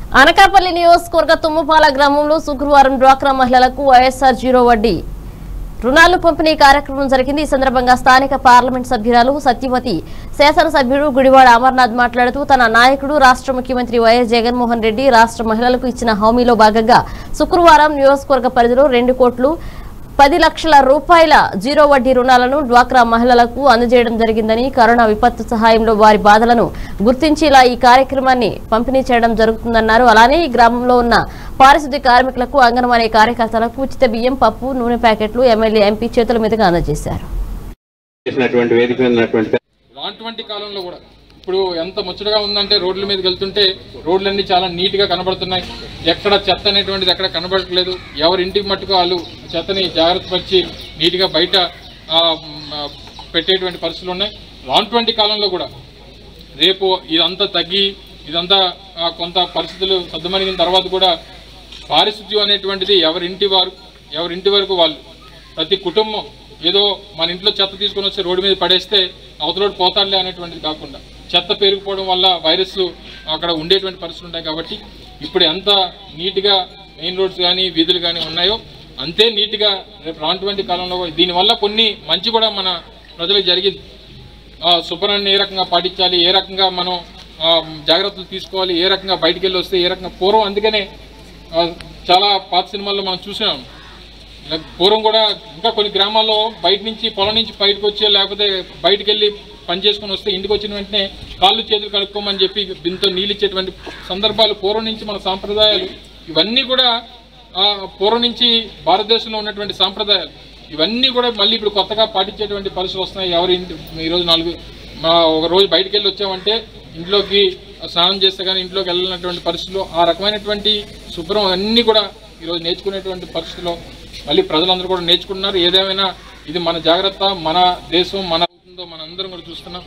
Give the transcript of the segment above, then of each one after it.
అనకాపల్లి నియోజకవర్గ తుమ్మపాల గ్రామంలో శుక్రవారం డ్వాక్రా మహిళలకు వైఎస్ఆర్ జీరో వడ్డీ రుణాలు పంపిణీ కార్యక్రమం జరిగింది ఈ సందర్భంగా స్థానిక పార్లమెంట్ సభ్యురాలు సత్యవతి శాసనసభ్యుడు గుడివాడ అమర్నాథ్ మాట్లాడుతూ తన నాయకుడు రాష్ట్ర ముఖ్యమంత్రి వైఎస్ జగన్మోహన్ రెడ్డి రాష్ట్ర మహిళలకు ఇచ్చిన హామీలో భాగంగా శుక్రవారం నియోజకవర్గ పరిధిలో రెండు కోట్లు పది లక్షల రూపాయల జీరో వడ్డీ రుణాలను డ్వాక్రా మహిళలకు అందజేయడం జరిగిందని కరోనా విపత్తు సహాయంలో వారి బాధలను గుర్తించి ఇలా ఈ కార్యక్రమాన్ని పంపిణీ చేయడం జరుగుతుందన్నారు అలానే ఈ గ్రామంలో ఉన్న పారిశుద్ధ్య కార్మికులకు అంగన్వాడీ కార్యకర్తలకు ఉచిత బియ్యం పప్పు నూనె ప్యాకెట్లు ఎమ్మెల్యే ఎంపీ చేతుల మీదుగా అందజేశారు చేసినటువంటి వేదిక మీద ఉన్నటువంటి రానటువంటి కాలంలో కూడా ఇప్పుడు ఎంత ముచ్చటగా ఉందంటే రోడ్ల మీదకి వెళ్తుంటే రోడ్లన్నీ చాలా నీట్గా కనబడుతున్నాయి ఎక్కడ చెత్త అనేటువంటిది ఎక్కడ కనబడట్లేదు ఎవరి ఇంటికి మట్టుకు వాళ్ళు చెత్తని జాగ్రత్త పరిచి నీట్గా బయట ఆ, మ్, ఆ, పెట్టేటువంటి పరిస్థితులు ఉన్నాయి రానటువంటి కాలంలో కూడా రేపు ఇదంతా తగ్గి ఇదంతా ఆ, కొంత పరిస్థితులు సర్దుమణిగిన తర్వాత కూడా పారిశుద్ధ్యం అనేటువంటిది ఎవరింటి వారు ఎవరింటి వరకు వాళ్ళు ప్రతి కుటుంబం ఏదో మన ఇంట్లో చెత్త తీసుకొని వచ్చి రోడ్డు మీద పడేస్తే అవతలోడు పోతాడులే అనేటువంటిది కాకుండా చెత్త పెరిగిపోవడం వల్ల వైరస్ అక్కడ ఉండేటువంటి పరిస్థితులు ఉంటాయి కాబట్టి ఇప్పుడు ఎంత నీట్గా మెయిన్ రోడ్స్ కానీ వీధులు కానీ ఉన్నాయో అంతే నీట్గా రేపు రానటువంటి కాలంలో కూడా దీనివల్ల కొన్ని మంచి కూడా మన ప్రజలకు జరిగింది ఆ, శుభ్రాన్ని ఏ రకంగా పాటించాలి ఏ రకంగా మనం ఆ, జాగ్రత్తలు తీసుకోవాలి ఏ రకంగా బయటికి వెళ్ళి వస్తే ఏ రకంగా పూర్వం అందుకనే ఆ, చాలా పాత సినిమాల్లో మనం చూసినాం ఇలా పూర్వం కూడా ఇంకా కొన్ని గ్రామాల్లో బయట నుంచి పొలం నుంచి బయటకు వచ్చి లేకపోతే బయటికి వెళ్ళి పని చేసుకొని వస్తే ఇంటికి వచ్చిన వెంటనే కాళ్ళు చేతులు కడుక్కోమని చెప్పి బింతో నీళ్ళు ఇచ్చేటువంటి సందర్భాలు పూర్వం నుంచి మన సాంప్రదాయాలు ఇవన్నీ కూడా ఆ, పూర్వం నుంచి భారతదేశంలో ఉన్నటువంటి సాంప్రదాయాలు ఇవన్నీ కూడా మళ్ళీ ఇప్పుడు కొత్తగా పాటించేటువంటి పరిస్థితులు వస్తున్నాయి ఎవరి ఇంటి ఈరోజు నాలుగు మా ఒక రోజు బయటికి వెళ్ళి వచ్చామంటే ఇంట్లోకి స్నానం చేస్తే కానీ ఇంట్లోకి వెళ్ళినటువంటి పరిస్థితులు ఆ రకమైనటువంటి శుభ్రం అన్నీ కూడా ఈరోజు నేర్చుకునేటువంటి పరిస్థితుల్లో మళ్ళీ ప్రజలందరూ కూడా నేర్చుకుంటున్నారు ఏదేమైనా ఇది మన జాగ్రత్త మన దేశం మన అవుతుందో మన అందరం కూడా చూస్తున్నాం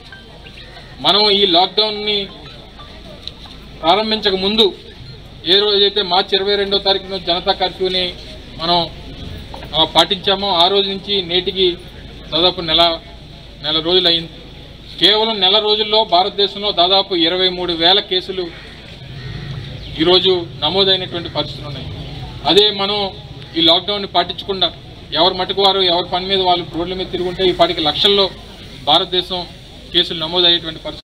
మనం ఈ లాక్డౌన్ని ప్రారంభించక ముందు ఏ రోజైతే మార్చి ఇరవై రెండో తారీఖున జనతా కర్ఫ్యూని మనం ఆ, పాటించామో ఆ రోజు నుంచి నేటికి దాదాపు నెల నెల రోజులు అయింది కేవలం నెల రోజుల్లో భారతదేశంలో దాదాపు ఇరవై మూడు వేల కేసులు ఈరోజు నమోదైనటువంటి పరిస్థితులు ఉన్నాయి అదే మనం ఈ లాక్డౌన్ని పాటించకుండా ఎవరి మటుకు వారు ఎవరి పని మీద వాళ్ళు రోడ్ల మీద తిరుగుంటే ఈ పాటికి లక్షల్లో భారతదేశం కేసులు నమోదయ్యేటువంటి పరిస్థితి